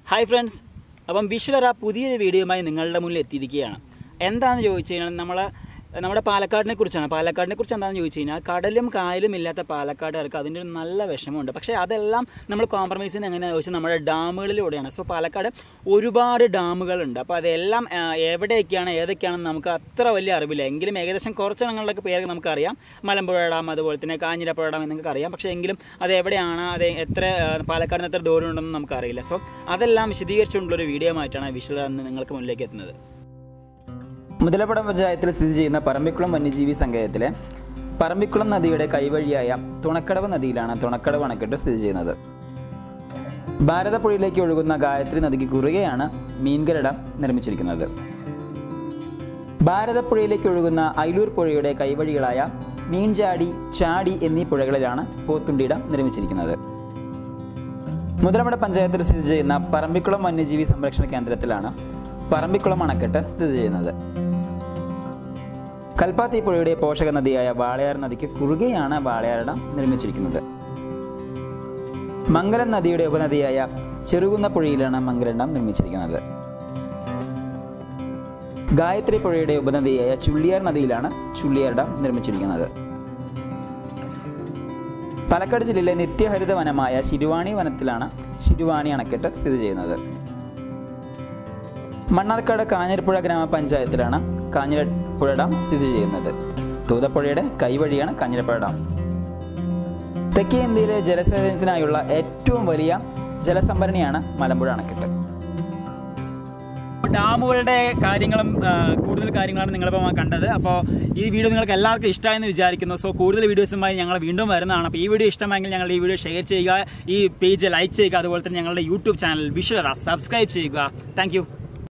hi friends അപ്പം വിഷ്വലറ പുതിയൊരു വീഡിയോയുമായി നിങ്ങളുടെ മുന്നിൽ എത്തിയിരിക്കുകയാണ് എന്താണെന്ന് ചോദിച്ചു കഴിഞ്ഞാൽ നമ്മൾ നമ്മുടെ പാലക്കാടിനെ കുറിച്ചാണ് പാലക്കാടിനെ കുറിച്ച് എന്താണെന്ന് ചോദിച്ചു കഴിഞ്ഞാൽ കടലും കായലും ഇല്ലാത്ത പാലക്കാടുകാർക്ക് അതിൻ്റെ ഒരു നല്ല വിഷമമുണ്ട് പക്ഷേ അതെല്ലാം നമ്മൾ കോംപ്രമൈസ് ചെയ്യുന്നത് എങ്ങനെയാണെന്ന് ചോദിച്ചാൽ നമ്മുടെ ഡാമുകളിലൂടെയാണ് സോ പാലക്കാട് ഒരുപാട് ഡാമുകളുണ്ട് അപ്പോൾ അതെല്ലാം ആ, എവിടെയൊക്കെയാണ് ഏതൊക്കെയാണെന്ന് നമുക്ക് അത്ര വലിയ അറിവില്ല എങ്കിലും ഏകദേശം കുറച്ചെണ്ണങ്ങളിലൊക്കെ പേര് നമുക്കറിയാം മലമ്പുഴ ഡാം അതുപോലെ തന്നെ കാഞ്ഞിരപ്പുഴ ഡാം എന്നൊക്കെ അറിയാം പക്ഷേ എങ്കിലും അത് എവിടെയാണ് അത് എത്ര ആ, പാലക്കാടിന് എത്ര ദൂരം ഉണ്ടെന്ന് നമുക്കറിയില്ല സോ അതെല്ലാം വിശദീകരിച്ചുകൊണ്ടുള്ളൊരു വീഡിയോ ആയിട്ടാണ് വിഷ്വൽ അന്ന് നിങ്ങൾക്ക് മുന്നിലേക്ക് എത്തുന്നത് മുതലപ്പടം പഞ്ചായത്തിൽ സ്ഥിതി ചെയ്യുന്ന പറമ്പിക്കുളം വന്യജീവി സങ്കേതത്തിലെ പറമ്പിക്കുളം നദിയുടെ കൈവഴിയായ തുണക്കടവ് നദിയിലാണ് തുണക്കടവ് അണക്കെട്ട് സ്ഥിതി ചെയ്യുന്നത് ഭാരതപ്പുഴയിലേക്ക് ഒഴുകുന്ന ഗായത്രി നദിക്ക് കുറുകെയാണ് മീൻകര ഡാം നിർമ്മിച്ചിരിക്കുന്നത് ഭാരതപ്പുഴയിലേക്ക് ഒഴുകുന്ന ഐലൂർ പുഴയുടെ കൈവഴികളായ മീൻചാടി ചാടി എന്നീ പുഴകളിലാണ് പോത്തുണ്ടി ഡാം നിർമ്മിച്ചിരിക്കുന്നത് മുതലമട പഞ്ചായത്തിൽ സ്ഥിതി ചെയ്യുന്ന പറമ്പിക്കുളം വന്യജീവി സംരക്ഷണ കേന്ദ്രത്തിലാണ് പറമ്പിക്കുളം അണക്കെട്ട് സ്ഥിതി ചെയ്യുന്നത് കൽപ്പാത്തി പുഴയുടെ പോഷക നദിയായ വാളയാർ നദിക്ക് കുറുകെയാണ് വാളയാർ ഡാം നിർമ്മിച്ചിരിക്കുന്നത് മംഗലം നദിയുടെ ഉപനദിയായ ചെറുകുന്ന പുഴയിലാണ് മംഗലം ഡാം നിർമ്മിച്ചിരിക്കുന്നത് ഗായത്രി പുഴയുടെ ഉപനദിയായ ചുള്ളിയാർ നദിയിലാണ് ചുള്ളിയാർ ഡാം നിർമ്മിച്ചിരിക്കുന്നത് പാലക്കാട് ജില്ലയിലെ നിത്യഹരിത വനമായ ശിരുവാണി വനത്തിലാണ് ശിരുവാണി അണക്കെട്ട് സ്ഥിതി ചെയ്യുന്നത് മണ്ണാർക്കാട് കാഞ്ഞിരപ്പുഴ ഗ്രാമപഞ്ചായത്തിലാണ് കാഞ്ഞിരപ്പുഴ ഡാം സ്ഥിതി ചെയ്യുന്നത് തൂതപ്പുഴയുടെ കൈവഴിയാണ് കാഞ്ഞിരപ്പുഴ ഡാം തെക്കേ ഇന്ത്യയിലെ ജലസേചനത്തിനായുള്ള ഏറ്റവും വലിയ ജലസംഭരണിയാണ് മലമ്പുഴ അണക്കെട്ട് ഡാമുകളുടെ കാര്യങ്ങളും ആ, കൂടുതൽ കാര്യങ്ങളാണ് നിങ്ങളിപ്പോൾ കണ്ടത് അപ്പോൾ ഈ വീഡിയോ നിങ്ങൾക്ക് എല്ലാവർക്കും ഇഷ്ടമായെന്ന് വിചാരിക്കുന്നു സോ കൂടുതൽ വീഡിയോസുമായി ഞങ്ങൾ വീണ്ടും വരുന്നതാണ് അപ്പോൾ ഈ വീഡിയോ ഇഷ്ടമായെങ്കിൽ ഞങ്ങൾ ഈ വീഡിയോ ഷെയർ ചെയ്യുക ഈ പേജ് ലൈക്ക് ചെയ്യുക അതുപോലെ തന്നെ ഞങ്ങളുടെ യൂട്യൂബ് ചാനൽ വിഷ്വലറ സബ്സ്ക്രൈബ് ചെയ്യുക താങ്ക്